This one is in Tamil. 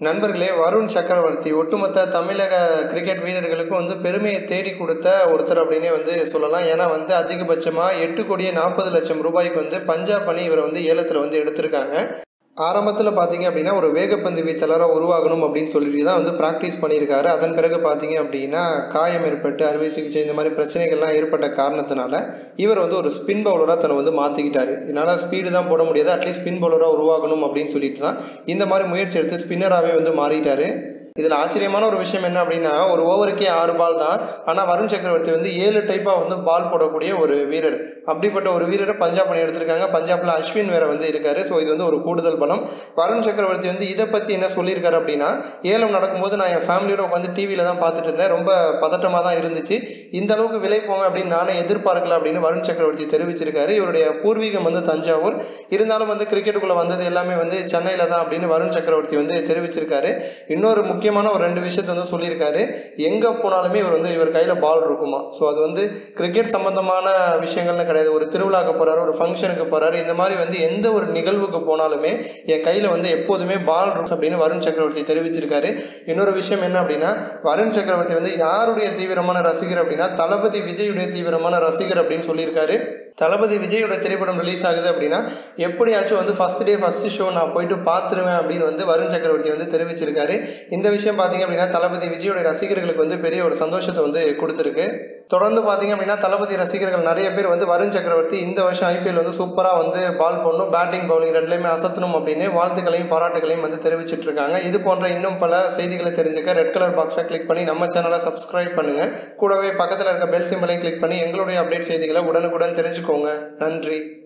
நண்பர்களே வருண் சக்கரவர்த்தி ஒட்டுமொத்த தமிழக கிரிக்கெட் வீரர்களுக்கும் வந்து பெருமையை தேடி கொடுத்த ஒருத்தர் அப்படின்னே வந்து சொல்லலாம் ஏன்னா வந்து அதிகபட்சமாக எட்டு கோடியே நாற்பது லட்சம் ரூபாய்க்கு வந்து பஞ்சாப் அணி இவரை வந்து ஏலத்தில் வந்து எடுத்திருக்காங்க ஆரம்பத்தில் பார்த்தீங்க அப்படின்னா ஒரு வேகப்பந்து வீச்சாளராக உருவாகணும் அப்படின்னு சொல்லிட்டு தான் வந்து ப்ராக்டிஸ் பண்ணியிருக்காரு அதன் பிறகு பார்த்தீங்க அப்படின்னா காயம் ஏற்பட்டு அறுவை சிகிச்சை இந்த மாதிரி பிரச்சனைகள்லாம் ஏற்பட்ட காரணத்தினால இவர் வந்து ஒரு ஸ்பின் பவுலராக தன்னை வந்து மாற்றிக்கிட்டாரு என்னால் ஸ்பீடு தான் போட முடியாது அட்லீஸ்ட் ஸ்பின் பவுலராக உருவாகணும் அப்படின்னு சொல்லிட்டு தான் இந்த மாதிரி முயற்சி எடுத்து ஸ்பின்னராகவே வந்து மாறிட்டாரு இதில் ஆச்சரியமான ஒரு விஷயம் என்ன அப்படின்னா ஒரு ஓவருக்கே ஆறு பால் தான் ஆனால் வருண் சக்கரவர்த்தி வந்து ஏழு டைப்பாக வந்து பால் போடக்கூடிய ஒரு வீரர் அப்படிப்பட்ட ஒரு வீரரை பஞ்சாப் அணி எடுத்திருக்காங்க பஞ்சாபில் அஸ்வின் வேற வந்து இருக்காரு ஸோ இது வந்து ஒரு கூடுதல் பலம் வருண் சக்கரவர்த்தி வந்து இதை பற்றி என்ன சொல்லியிருக்காரு அப்படின்னா ஏலம் நடக்கும்போது நான் என் ஃபேமிலியோட உட்காந்து டிவியில் தான் பார்த்துட்டு இருந்தேன் ரொம்ப பதட்டமாக தான் இருந்துச்சு இந்த அளவுக்கு விலை போங்க அப்படின்னு நானே எதிர்பார்க்கல அப்படின்னு வருண் சக்கரவர்த்தி தெரிவிச்சிருக்காரு இவருடைய பூர்வீகம் வந்து தஞ்சாவூர் இருந்தாலும் வந்து கிரிக்கெட்டுக்குள்ளே வந்தது எல்லாமே வந்து சென்னையில் தான் அப்படின்னு வருண் சக்கரவர்த்தி வந்து தெரிவிச்சிருக்காரு இன்னொரு முக்கியமான ஒரு ரெண்டு விஷயத்த வந்து சொல்லியிருக்காரு எங்கே போனாலுமே இவர் வந்து இவர் கையில் பால் இருக்குமா ஸோ அது வந்து கிரிக்கெட் சம்பந்தமான விஷயங்கள்னு கிடையாது ஒரு திருவிழாக்கு போகிறாரு ஒரு ஃபங்க்ஷனுக்கு போகிறாரு இந்த மாதிரி வந்து எந்த ஒரு நிகழ்வுக்கு போனாலுமே என் கையில் வந்து எப்போதுமே பால் இருக்கும் அப்படின்னு வருண் சக்கரவர்த்தி தெரிவிச்சிருக்காரு இன்னொரு விஷயம் என்ன அப்படின்னா வருண் சக்கரவர்த்தி வந்து யாருடைய தீவிரமான ரசிகர் அப்படின்னா தளபதி விஜயுடைய தீவிரமான ரசிகர் அப்படின்னு சொல்லியிருக்காரு தளபதி விஜயோட திரைப்படம் ரிலீஸ் ஆகுது அப்படின்னா எப்படியாச்சும் வந்து ஃபஸ்ட் டே ஃபஸ்ட்டு ஷோ நான் போயிட்டு பார்த்துருவேன் அப்படின்னு வந்து வருண் சக்கரவர்த்தி வந்து தெரிவிச்சிருக்காரு இந்த விஷயம் பார்த்தீங்க அப்படின்னா தளபதி விஜயோட ரசிகர்களுக்கு வந்து பெரிய ஒரு சந்தோஷத்தை வந்து கொடுத்துருக்கு தொடர்ந்து பார்த்தீங்க அப்படின்னா தளபதி ரசிகர்கள் நிறைய பேர் வந்து வருண் சக்கரவர்த்தி இந்த வருஷம் ஐபிஎல் வந்து சூப்பராக வந்து பால் போடணும் பேட்டிங் பவுலிங் ரெண்டுலையுமே அசத்தணும் அப்படின்னு வாழ்த்துக்களையும் பாராட்டுகளையும் வந்து தெரிவிச்சிட்டு இருக்காங்க இது போன்ற இன்னும் பல செய்திகளை தெரிஞ்சுக்க ரெட் கலர் பாக்ஸை கிளிக் பண்ணி நம்ம சேனலை சப்ஸ்கிரைப் பண்ணுங்கள் கூடவே பக்கத்தில் இருக்க பெல் சிம்பலையும் கிளிக் பண்ணி எங்களுடைய அப்டேட் செய்திகளை உடனுக்குடன் தெரிஞ்சுக்கோங்க நன்றி